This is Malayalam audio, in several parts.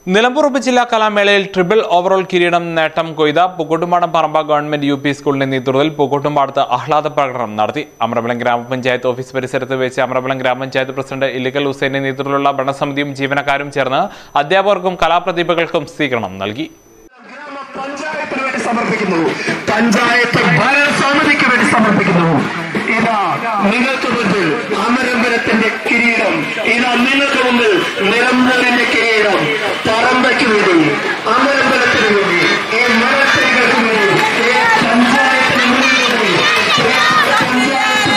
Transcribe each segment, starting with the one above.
നിലമ്പൂർ ഉപജില്ലാ കലാമേളയിൽ ട്രിപ്പിൾ ഓവറോൾ കിരീടം നേട്ടം കൊയ്ത Pookkottumpadam Paramba government U P സ്കൂളിന്റെ നേതൃത്വത്തിൽ പൂക്കോട്ടുംപാടത്ത് ആഹ്ലാദ പ്രകടനം നടത്തി അമരബലം ഗ്രാമപഞ്ചായത്ത് ഓഫീസ് പരിസരത്ത് വെച്ച് അമരബലം ഗ്രാമപഞ്ചായത്ത് പ്രസിഡന്റ് ഇല്ലിക്കൽ ഹുസൈന്റെ നേതൃത്വത്തിലുള്ള ഭരണസമിതിയും ജീവനക്കാരും ചേർന്ന് അധ്യാപകർക്കും കലാപ്രതിഭകൾക്കും സ്വീകരണം നൽകി പഞ്ചായത്തിന് വേണ്ടി സമർപ്പിക്കുന്നു പഞ്ചായത്ത് ഭരണസമിതിക്ക് വേണ്ടി സമർപ്പിക്കുന്നു ഇതാ നിങ്ങൾക്ക് മുമ്പിൽ അമരമ്പലത്തിന്റെ കിരീടം ഇതാ നിങ്ങൾക്ക് മുമ്പിൽ നിലമ്പൂരിന്റെ കിരീടം പറമ്പയ്ക്ക് വേണ്ടി അമരമ്പലത്തിന് വേണ്ടി ഈ മരത്തൈകൾക്ക് വേണ്ടി ഈ പഞ്ചായത്തിന് മുന്നിൽ വേണ്ടി പ്രിയപ്പെട്ട പഞ്ചായത്ത്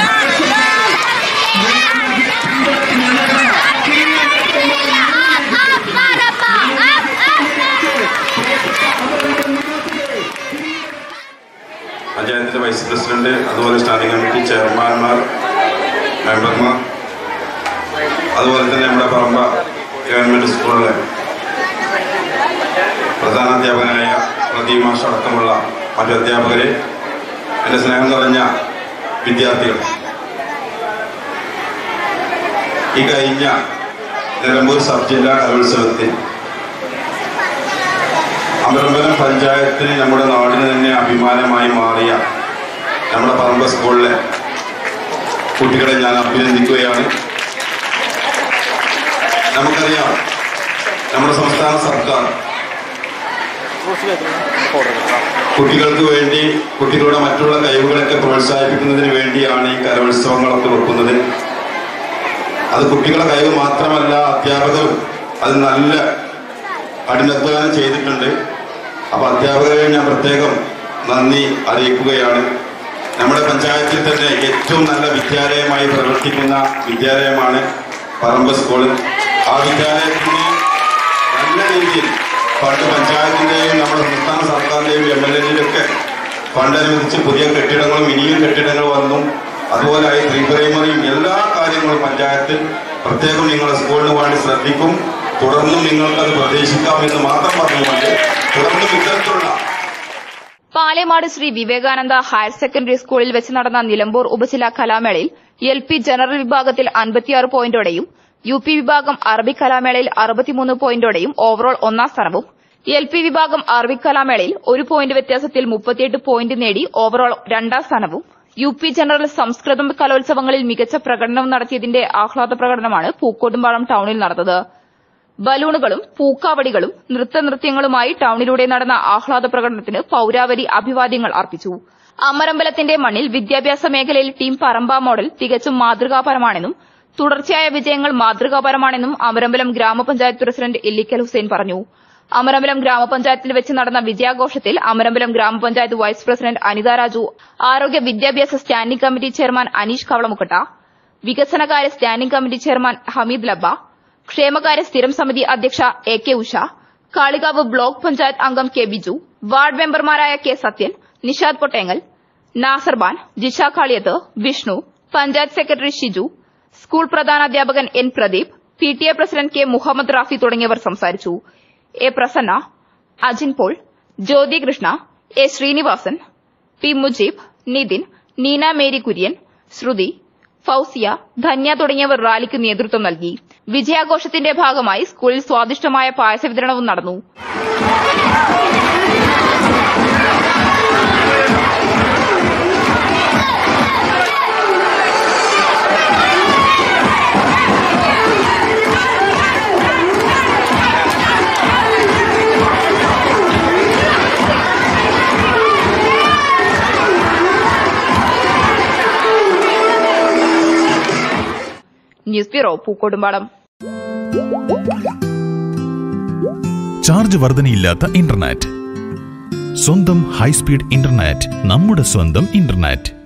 ഭരണസമിതി നിങ്ങൾക്ക് നൽകുന്ന കിരീടത്തിന് പഞ്ചായത്തിന്റെ വൈസ് പ്രസിഡന്റ് അതുപോലെ സ്റ്റാൻഡിംഗ് കമ്മിറ്റി ചെയർമാൻമാർ മെമ്പർമാർ അതുപോലെ തന്നെ നമ്മുടെ പറമ്പ ഗവൺമെന്റ് സ്കൂളിലെ പ്രധാന അധ്യാപകനായ പ്രദീപ് മാഷ് അടക്കമുള്ള മറ്റു അധ്യാപകരെ എൻ്റെ സ്നേഹം നിറഞ്ഞ വിദ്യാർത്ഥികൾ ഈ കഴിഞ്ഞ നിലമ്പൂർ സബ് ജില്ലാ കലോത്സവത്തിൽ അമരമ്പലം പഞ്ചായത്തിന് നമ്മുടെ നാടിന് തന്നെ അഭിമാനമായി മാറിയ നമ്മുടെ പറമ്പ സ്കൂളിലെ കുട്ടികളെ ഞാൻ അഭിനന്ദിക്കുകയാണ് നമുക്കറിയാം നമ്മുടെ സംസ്ഥാന സർക്കാർ കുട്ടികൾക്ക് വേണ്ടി കുട്ടികളുടെ മറ്റുള്ള കഴിവുകളൊക്കെ പ്രോത്സാഹിപ്പിക്കുന്നതിന് വേണ്ടിയാണ് ഈ കലോത്സവങ്ങളൊക്കെ വെക്കുന്നത് അത് കുട്ടികളുടെ കഴിവ് മാത്രമല്ല അധ്യാപകരും അത് നല്ല കഠിനാധ്വാനം ചെയ്തിട്ടുണ്ട് അപ്പൊ അധ്യാപകരെ ഞാൻ പ്രത്യേകം നന്ദി അറിയിക്കുകയാണ് നമ്മുടെ പഞ്ചായത്തിൽ തന്നെ ഏറ്റവും നല്ല വിദ്യാലയമായി പ്രവർത്തിക്കുന്ന വിദ്യാലയമാണ് പറമ്പ് സ്കൂള് ആ വിദ്യാലയത്തിന് നല്ല രീതിയിൽ പണ്ട് പഞ്ചായത്തിന്റെയും നമ്മുടെ സംസ്ഥാന സർക്കാരിന്റെയും എം എൽ എൻ്റെയൊക്കെ ഫണ്ട് അനുവദിച്ച് പുതിയ കെട്ടിടങ്ങളും ഇനിയും കെട്ടിടങ്ങൾ വന്നു അതുപോലെ ഈ പ്രീ പ്രൈമറിയും എല്ലാ കാര്യങ്ങളും പഞ്ചായത്ത് പ്രത്യേകം നിങ്ങളുടെ സ്കൂളിന് വേണ്ടി ശ്രദ്ധിക്കും തുടർന്നും നിങ്ങൾക്കത് പ്രതീക്ഷിക്കാമെന്ന് മാത്രം പറഞ്ഞുകൊണ്ട് തുടർന്നും ഇത്തരത്തിലുള്ള പാലേമാട് ശ്രീ വിവേകാനന്ദ ഹയർ സെക്കൻഡറി സ്കൂളിൽ വെച്ച് നടന്ന നിലമ്പൂർ ഉപജില്ലാ കലാമേളയിൽ എൽ പി ജനറൽ വിഭാഗത്തിൽ അൻപത്തിയാറ് പോയിന്റോടെയും യു പി വിഭാഗം അറബിക് കലാമേളയിൽ അറുപത്തിമൂന്ന് പോയിന്റോടെയും ഓവറോൾ ഒന്നാം സ്ഥാനവും എൽ പി വിഭാഗം അറബിക് കലാമേളയിൽ ഒരു പോയിന്റ് വ്യത്യാസത്തിൽ മുപ്പത്തിയെട്ട് പോയിന്റ് നേടി ഓവറോൾ രണ്ടാം സ്ഥാനവും യു പി ജനറൽ സംസ്കൃതം കലോത്സവങ്ങളിൽ മികച്ച പ്രകടനം നടത്തിയതിന്റെ ആഹ്ലാദ പ്രകടനമാണ് പൂക്കോട്ടുംപാടം ടൌണിൽ നടന്നത് ബലൂണുകളും പൂക്കാവടികളും നൃത്തനൃത്യങ്ങളുമായി ടൌണിലൂടെ നടന്ന ആഹ്ലാദ പ്രകടനത്തിന് പൌരാവലി അഭിവാദ്യങ്ങൾ അർപ്പിച്ചു അമരമ്പലത്തിന്റെ മണ്ണിൽ വിദ്യാഭ്യാസ മേഖലയിൽ ടീം പറമ്പ മോഡൽ തികച്ചും മാതൃകാപരമാണെന്നും തുടർച്ചയായ വിജയങ്ങൾ മാതൃകാപരമാണെന്നും അമരമ്പലം ഗ്രാമപഞ്ചായത്ത് പ്രസിഡന്റ് ഇല്ലിക്കൽ ഹുസൈൻ പറഞ്ഞു അമരമ്പലം ഗ്രാമപഞ്ചായത്തിൽ വെച്ച് നടന്ന വിജയാഘോഷത്തിൽ അമരമ്പലം ഗ്രാമപഞ്ചായത്ത് വൈസ് പ്രസിഡന്റ് അനിത രാജു ആരോഗ്യ വിദ്യാഭ്യാസ standing committee chairman Aneesh Kavalamukkatta വികസനകാര്യ standing committee chairman Hameed Labba ക്ഷേമകാര്യ സ്ഥിരം സമിതി അധ്യക്ഷ A K Usha Kalikavu block panchayat അംഗം കെ ബിജു വാർഡ് മെമ്പർമാരായ K Sathyan Nishad Pottengal Nasarban Jisha Kaliyath Vishnu panchayat secretary Shiju school പ്രധാനാധ്യാപകൻ N Pradeep P T A president K Muhammad Rafi തുടങ്ങിയവർ സംസാരിച്ചു A Prasanna Ajin Paul Jyothi Krishna A Srinivasan P Mujeeb Nithin Neena Mary Kurian Shruthi Fousiya Dhanya തുടങ്ങിയവർ റാലിക്ക് നേതൃത്വം നൽകി വിജയാഘോഷത്തിന്റെ ഭാഗമായി സ്കൂളിൽ സ്വാദിഷ്ടമായ പായസ വിതരണവും നടന്നു ന്യൂസ് ബ്യൂറോ പൂക്കോടുംപാടം ചാർജ് വർധനയില്ലാത്ത ഇന്റർനെറ്റ് സ്വന്തം ഹൈസ്പീഡ് ഇന്റർനെറ്റ് നമ്മുടെ സ്വന്തം ഇന്റർനെറ്റ്